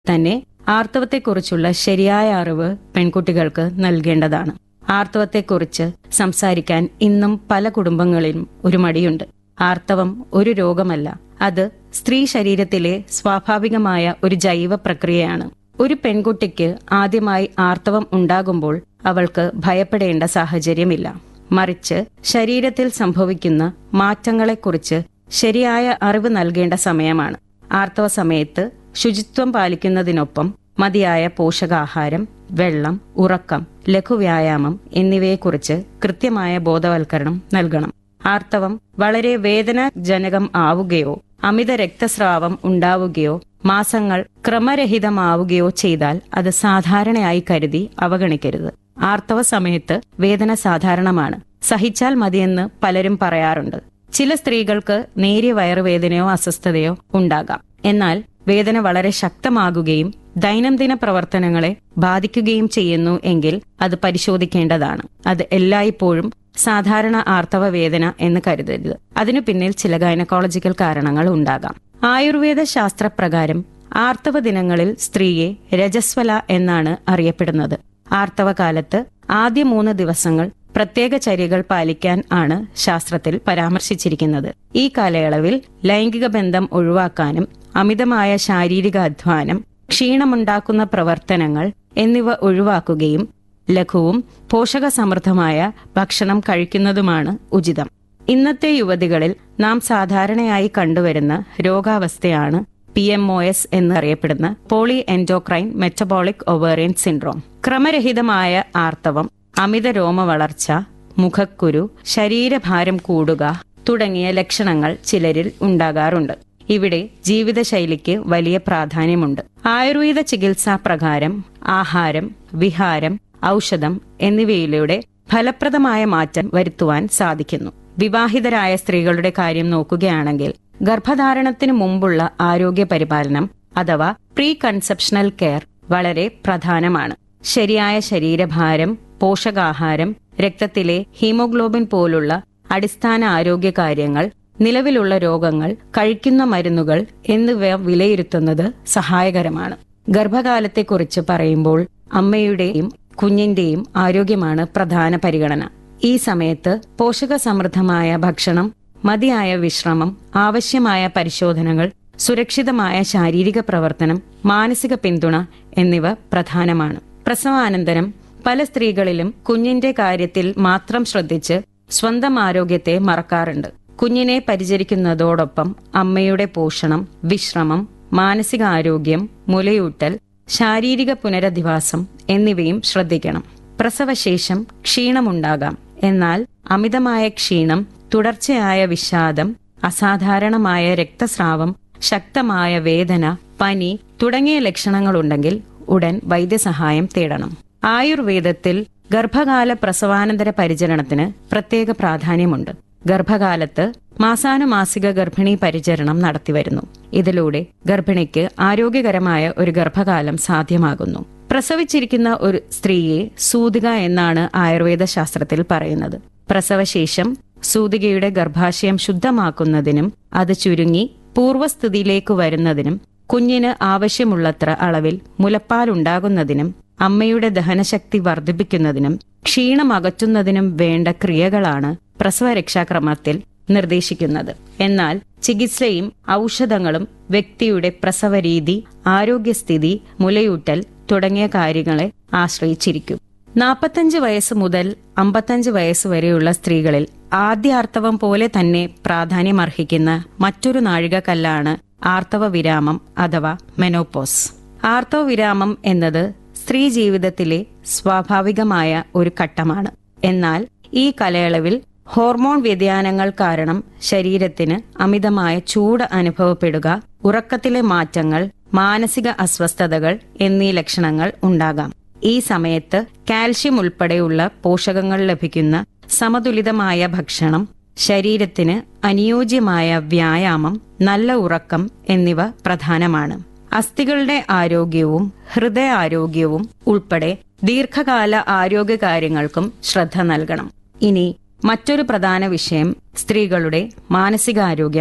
തന്നെ ആർത്തവത്തെക്കുറിച്ചുള്ള ശരിയായ അറിവ് പെൺകുട്ടികൾക്ക് നൽകേണ്ടതാണ് ആർത്തവത്തെക്കുറിച്ച് സംസാരിക്കാൻ ഇന്നും പല കുടുംബങ്ങളിലും ഒരു മടിയുണ്ട് ആർത്തവം ഒരു രോഗമല്ല അത് സ്ത്രീ ശരീരത്തിലെ സ്വാഭാവികമായ ഒരു ജൈവ പ്രക്രിയയാണ് ഒരു പെൺകുട്ടിക്ക് ആദ്യമായി ആർത്തവം ഉണ്ടാകുമ്പോൾ അവൾക്ക് ഭയപ്പെടേണ്ട സാഹചര്യമില്ല മറിച്ച് ശരീരത്തിൽ സംഭവിക്കുന്ന മാറ്റങ്ങളെക്കുറിച്ച് ശരിയായ അറിവ് നൽകേണ്ട സമയമാണ് ആർത്തവ സമയത്ത് ശുചിത്വം പാലിക്കുന്നതിനൊപ്പം മതിയായ പോഷകാഹാരം വെള്ളം ഉറക്കം ലഘുവ്യായാമം എന്നിവയെക്കുറിച്ച് കൃത്യമായ ബോധവൽക്കരണം നൽകണം ആർത്തവം വളരെ വേദനാജനകം ആവുകയോ അമിത രക്തസ്രാവം ഉണ്ടാവുകയോ മാസങ്ങൾ ക്രമരഹിതമാവുകയോ ചെയ്താൽ അത് സാധാരണയായി കരുതി അവഗണിക്കരുത് ആർത്തവ സമയത്ത് വേദന സാധാരണമാണ് സഹിച്ചാൽ മതിയെന്ന് പലരും പറയാറുണ്ട് ചില സ്ത്രീകൾക്ക് നേരിയ വയറുവേദനയോ അസ്വസ്ഥതയോ ഉണ്ടാകാം എന്നാൽ വേദന വളരെ ശക്തമാകുകയും ദൈനംദിന പ്രവർത്തനങ്ങളെ ബാധിക്കുകയും ചെയ്യുന്നു എങ്കിൽ അത് പരിശോധിക്കേണ്ടതാണ് അത് എല്ലായ്പ്പോഴും സാധാരണ ആർത്തവ വേദന എന്ന് കരുതരുത് അതിനു പിന്നിൽ ചില ഗൈനക്കോളജിക്കൽ കാരണങ്ങൾ ഉണ്ടാകാം ആയുർവേദ ശാസ്ത്രപ്രകാരം ആർത്തവ ദിനങ്ങളിൽ സ്ത്രീയെ രജസ്വല എന്നാണ് അറിയപ്പെടുന്നത് ആർത്തവകാലത്ത് ആദ്യ മൂന്ന് ദിവസങ്ങൾ പ്രത്യേക ചര്യകൾ പാലിക്കാൻ ആണ് ശാസ്ത്രത്തിൽ പരാമർശിച്ചിരിക്കുന്നത് ഈ കാലയളവിൽ ലൈംഗിക ബന്ധം ഒഴിവാക്കാനും അമിതമായ ശാരീരിക അധ്വാനം ക്ഷീണമുണ്ടാക്കുന്ന പ്രവർത്തനങ്ങൾ എന്നിവ ഒഴിവാക്കുകയും ലഘുവും പോഷകസമൃദ്ധമായ ഭക്ഷണം കഴിക്കുന്നതുമാണ് ഉചിതം ഇന്നത്തെ യുവതികളിൽ നാം സാധാരണയായി കണ്ടുവരുന്ന രോഗാവസ്ഥയാണ് പി എം ഒ എസ് എന്നറിയപ്പെടുന്ന poly endocrine metabolic ovarian syndrome ക്രമരഹിതമായ ആർത്തവം അമിത രോമ വളർച്ച മുഖക്കുരു ശരീരഭാരം കൂടുക തുടങ്ങിയ ലക്ഷണങ്ങൾ ചിലരിൽ ഉണ്ടാകാറുണ്ട് ഇവിടെ ജീവിതശൈലിക്ക് വലിയ പ്രാധാന്യമുണ്ട് ആയുർവേദ ചികിത്സാ പ്രകാരം ആഹാരം വിഹാരം ഔഷധം എന്നിവയിലൂടെ ഫലപ്രദമായ മാറ്റം വരുത്തുവാൻ സാധിക്കുന്നു വിവാഹിതരായ സ്ത്രീകളുടെ കാര്യം നോക്കുകയാണെങ്കിൽ ഗർഭധാരണത്തിന് മുമ്പുള്ള ആരോഗ്യ പരിപാലനം അഥവാ പ്രീ കൺസെപ്ഷണൽ കെയർ വളരെ പ്രധാനമാണ് ശരിയായ ശരീരഭാരം പോഷകാഹാരം രക്തത്തിലെ ഹീമോഗ്ലോബിൻ പോലുള്ള അടിസ്ഥാന ആരോഗ്യ കാര്യങ്ങൾ നിലവിലുള്ള രോഗങ്ങൾ കഴിക്കുന്ന മരുന്നുകൾ എന്നിവ വിലയിരുത്തുന്നത് സഹായകരമാണ് ഗർഭകാലത്തെക്കുറിച്ച് പറയുമ്പോൾ അമ്മയുടെയും കുഞ്ഞിന്റെയും ആരോഗ്യമാണ് പ്രധാന പരിഗണന ഈ സമയത്ത് പോഷകസമൃദ്ധമായ ഭക്ഷണം മതിയായ വിശ്രമം ആവശ്യമായ പരിശോധനകൾ സുരക്ഷിതമായ ശാരീരിക പ്രവർത്തനം മാനസിക പിന്തുണ എന്നിവ പ്രധാനമാണ് പ്രസവാനന്തരം പല സ്ത്രീകളിലും കുഞ്ഞിന്റെ കാര്യത്തിൽ മാത്രം ശ്രദ്ധിച്ച് സ്വന്തം ആരോഗ്യത്തെ മറക്കാറുണ്ട് കുഞ്ഞിനെ പരിചരിക്കുന്നതോടൊപ്പം അമ്മയുടെ പോഷണം വിശ്രമം മാനസികാരോഗ്യം മുലയൂട്ടൽ ശാരീരിക പുനരധിവാസം എന്നിവയും ശ്രദ്ധിക്കണം പ്രസവശേഷം ക്ഷീണമുണ്ടാകാം എന്നാൽ അമിതമായ ക്ഷീണം തുടർച്ചയായ വിഷാദം അസാധാരണമായ രക്തസ്രാവം ശക്തമായ വേദന പനി തുടങ്ങിയ ലക്ഷണങ്ങളുണ്ടെങ്കിൽ ഉടൻ വൈദ്യസഹായം തേടണം ആയുർവേദത്തിൽ ഗർഭകാല പ്രസവാനന്തര പരിചരണത്തിന് പ്രത്യേക പ്രാധാന്യമുണ്ട് ഗർഭകാലത്ത് മാസാനുമാസിക ഗർഭിണി പരിചരണം നടത്തിവരുന്നു ഇതിലൂടെ ഗർഭിണിക്ക് ആരോഗ്യകരമായ ഒരു ഗർഭകാലം സാധ്യമാകുന്നു പ്രസവിച്ചിരിക്കുന്ന ഒരു സ്ത്രീയെ സൂതിക എന്നാണ് ആയുർവേദ ശാസ്ത്രത്തിൽ പറയുന്നത് പ്രസവശേഷം സൂതികയുടെ ഗർഭാശയം ശുദ്ധമാക്കുന്നതിനും അത് ചുരുങ്ങി പൂർവ്വസ്ഥിതിയിലേക്ക് വരുന്നതിനും കുഞ്ഞിന് ആവശ്യമുള്ളത്ര അളവിൽ മുലപ്പാലുണ്ടാകുന്നതിനും അമ്മയുടെ ദഹനശക്തി വർദ്ധിപ്പിക്കുന്നതിനും ക്ഷീണം അകറ്റുന്നതിനും വേണ്ട ക്രിയകളാണ് പ്രസവരക്ഷാക്രമത്തിൽ നിർദ്ദേശിക്കുന്നത് എന്നാൽ ചികിത്സയും ഔഷധങ്ങളും വ്യക്തിയുടെ പ്രസവരീതി ആരോഗ്യസ്ഥിതി മുലയൂട്ടൽ തുടങ്ങിയ കാര്യങ്ങളെ ആശ്രയിച്ചിരിക്കും നാൽപ്പത്തഞ്ച് വയസ്സ് മുതൽ അമ്പത്തഞ്ച് വയസ്സ് വരെയുള്ള സ്ത്രീകളിൽ ആദ്യാർത്തവം പോലെ തന്നെ പ്രാധാന്യമർഹിക്കുന്ന മറ്റൊരു നാഴികക്കല്ലാണ് ആർത്തവ വിരാമം അഥവാ മെനോപോസ് ആർത്തവ വിരാമം എന്നത് സ്ത്രീ ജീവിതത്തിലെ സ്വാഭാവികമായ ഒരു ഘട്ടമാണ് എന്നാൽ ഈ കാലയളവിൽ ഹോർമോൺ വ്യതിയാനങ്ങൾ കാരണം ശരീരത്തിന് അമിതമായ ചൂട് അനുഭവപ്പെടുക ഉറക്കത്തിലെ മാറ്റങ്ങൾ മാനസിക അസ്വസ്ഥതകൾ എന്നീ ലക്ഷണങ്ങൾ ഉണ്ടാകാം ഈ സമയത്ത് കാൽഷ്യം ഉൾപ്പെടെയുള്ള പോഷകങ്ങൾ ലഭിക്കുന്ന സമതുലിതമായ ഭക്ഷണം ശരീരത്തിന് അനുയോജ്യമായ വ്യായാമം നല്ല ഉറക്കം എന്നിവ പ്രധാനമാണ് അസ്ഥികളുടെ ആരോഗ്യവും ഹൃദയാരോഗ്യവും ഉൾപ്പെടെ ദീർഘകാല ആരോഗ്യ കാര്യങ്ങൾക്കും ശ്രദ്ധ നൽകണം ഇനി മറ്റൊരു പ്രധാന വിഷയം സ്ത്രീകളുടെ മാനസികാരോഗ്യമാണ്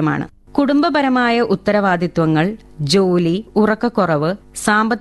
കുടുംബപരമായ ഉത്തരവാദിത്വങ്ങൾ ജോലി ഉറക്കക്കുറവ് സാമ്പത്തിക